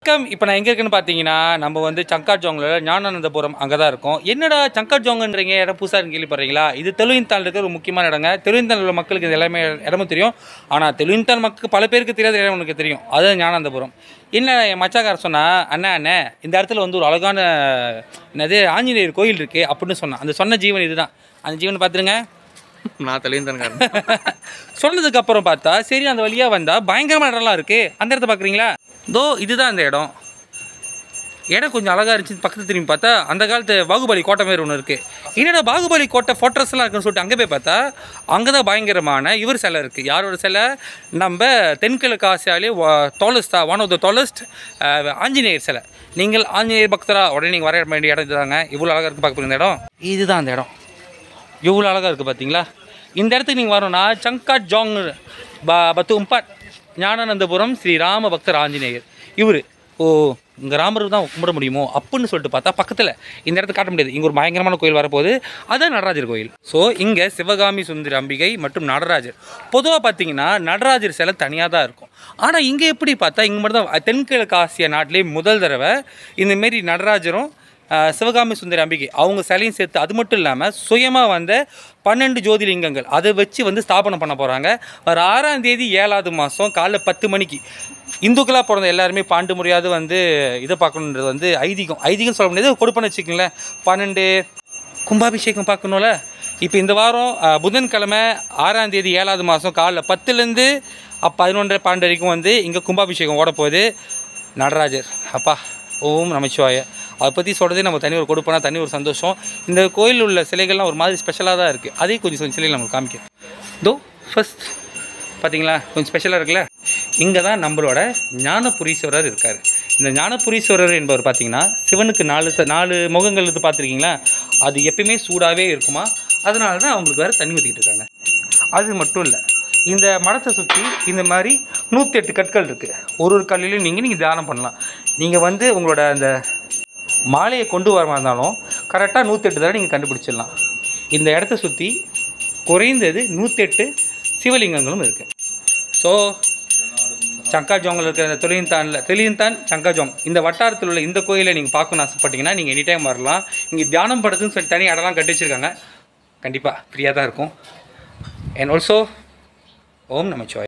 வணக்கம் இப்போ நான் எங்கே இருக்குன்னு பார்த்தீங்கன்னா நம்ம வந்து சங்காட் ஜோங்கில் ஞானானந்தபுரம் அங்கே தான் இருக்கோம் என்னடா சங்காட் ஜோங்கன்றீங்க இடம் புதுசாக கேள்விப்படுறீங்களா இது தெலுங்கின்தாள் இருக்கிற ஒரு முக்கியமான இடங்க தெலுங்கின்தாள் உள்ள மக்களுக்கு இது எல்லாமே இடமும் தெரியும் ஆனால் தெலுங்கின்தாள் மக்களுக்கு பல பேருக்கு தெரியாத இடம் உனக்கு தெரியும் அது ஞானானந்தபுரம் என்ன என் மச்சாக்கார சொன்னா அண்ணா அண்ணே இந்த இடத்துல வந்து ஒரு அழகான என்னது ஆஞ்சநேயர் கோயில் இருக்குது அப்படின்னு சொன்னான் அந்த சொன்ன ஜீவன் இதுதான் அந்த ஜீவனை பார்த்துருங்க நான் தெளிந்தன்காரன் சொன்னதுக்கு அப்புறம் பார்த்தா சரி அந்த வழியாக வந்தால் பயங்கரமான இடம்லாம் இருக்குது அந்த இடத்த பார்க்குறீங்களா தோ இதுதான் அந்த இடம் இடம் கொஞ்சம் அழகாக இருந்துச்சு பக்கத்து திரும்பி பார்த்தா அந்த காலத்து பாகுபலி கோட்டை மாதிரி ஒன்று இருக்குது என்னடா பாகுபலி கோட்டை ஃபோட்டோஸ்லாம் இருக்குன்னு சொல்லிட்டு அங்கே போய் பார்த்தா அங்கே தான் பயங்கரமான இவர் சிலை இருக்குது யாரோட சிலை நம்ம தென்கிழக்கு ஆசியாலே டாலஸ்டா one of the tallest Anjaneyar சிலை நீங்கள் ஆஞ்சநேயர் பக்தரா உடனே நீங்கள் வர வேண்டிய இடம் இதுதாங்க இவ்வளோ அழகாக இருக்குது பார்க்க போறீங்க இந்த இடம் இதுதான் அந்த இடம் எவ்வளோ அழகாக இருக்குது பார்த்தீங்களா இந்த இடத்துக்கு நீங்கள் வரணும்னா சங்காட் ஜாங் ப பத்து உம்பாட் ஞானானந்தபுரம் ஸ்ரீ ராம பக்தர் ஆஞ்சநேயர் இவர் ஓ இங்கே ராமருக்கு தான் கும்பிட முடியுமோ அப்படின்னு சொல்லிட்டு பார்த்தா பக்கத்தில் இந்த இடத்த காட்ட முடியாது இங்கே ஒரு பயங்கரமான கோயில் வரப்போகுது அதுதான் நடராஜர் கோயில் ஸோ இங்கே சிவகாமி சுந்தரி அம்பிகை மற்றும் நடராஜர் பொதுவாக பார்த்தீங்கன்னா நடராஜர் சிலை தனியாக தான் இருக்கும் ஆனால் இங்கே எப்படி பார்த்தா இங்கே மட்டும் தான் தென்கிழக்கு ஆசிய நாட்டிலே முதல் தடவை இந்தமாரி நடராஜரும் ஆஹ் சிவகாமி சுந்தரி அம்பிகை அவங்க சிலையும் சேர்த்து அது மட்டும் இல்லாமல் சுயமாக வந்த பன்னெண்டு ஜோதிலிங்கங்கள் அதை வச்சு வந்து ஸ்தாபனம் பண்ண போகிறாங்க வர ஆறாம் தேதி ஏழாவது மாதம் காலைல பத்து மணிக்கு இந்துக்களாக பிறந்த எல்லாருமே பாண்டு முறையாவது வந்து இதை பார்க்கணுன்றது வந்து ஐதீகம் ஐதீகம் சொல்ல முடியாது கொடுப்பேன்னு வச்சுக்கோங்களேன் பன்னெண்டு கும்பாபிஷேகம் பார்க்கணும்ல இப்போ இந்த வாரம் ஆஹ், புதன்கிழமை ஆறாம் தேதி ஏழாவது மாதம் காலைல பத்துலேருந்து பதினொன்றரை பன்னெண்டு வரைக்கும் வந்து இங்கே கும்பாபிஷேகம் ஓட போகுது நடராஜர் அப்பா ஓம் நமச்சிவாய அதை பற்றி சொல்கிறதே நம்ம தனி ஒரு கொடுப்பனா தனி ஒரு சந்தோஷம் இந்த கோயிலில் உள்ள சிலைகள்லாம் ஒரு மாதிரி ஸ்பெஷலாக தான் இருக்குது அதே கொஞ்சம் கொஞ்சம் சிலைகள் நமக்கு காமிக்கிறேன் தோ ஃபர்ஸ்ட் பார்த்தீங்களா கொஞ்சம் ஸ்பெஷலாக இருக்குல்ல இங்கே தான் நம்மளோட ஞானபுரீஸ்வரர் இருக்கார் இந்த ஞானபுரீஸ்வரர் என்பவர் பார்த்தீங்கன்னா சிவனுக்கு நாலு த- நாலு முகங்கள் இது பார்த்துருக்கீங்களா அது எப்பயுமே சூடாகவே இருக்குமா அதனால தான் அவங்களுக்கு வேறு தண்ணி ஊற்றிக்கிட்டு இருக்காங்க அது மட்டும் இல்லை இந்த மடத்தை சுற்றி இந்த மாதிரி நூற்றி எட்டு கற்கள் இருக்குது ஒரு ஒரு கல்லிலையும் நீங்கள் நீங்கள் தியானம் பண்ணலாம் நீங்கள் வந்து உங்களோட அந்த மாலையை கொண்டு வர மாதிரி இருந்தாலும் கரெக்டாக நூற்றெட்டு தடவை நீங்கள் கண்டுபிடிச்சிடலாம் இந்த இடத்த சுற்றி குறைந்தது நூற்றெட்டு சிவலிங்கங்களும் இருக்குது ஸோ சங்காஜோங்கில் இருக்கிற இந்த தொழில்தானில் தெளியன்தான் சங்காஜோங் இந்த வட்டாரத்தில் உள்ள இந்த கோயிலை நீங்கள் பார்க்கணும்னு ஆசைப்பட்டீங்கன்னா நீங்கள் எனி டைம் வரலாம் இங்கே தியானம் படுறதுன்னு சொல்லி தனி இடம்லாம் கட்டி வச்சிருக்காங்க கண்டிப்பாக ஃப்ரீயாக தான் இருக்கும் அண்ட் ஆல்சோ ஓம் நமச்சிவாய்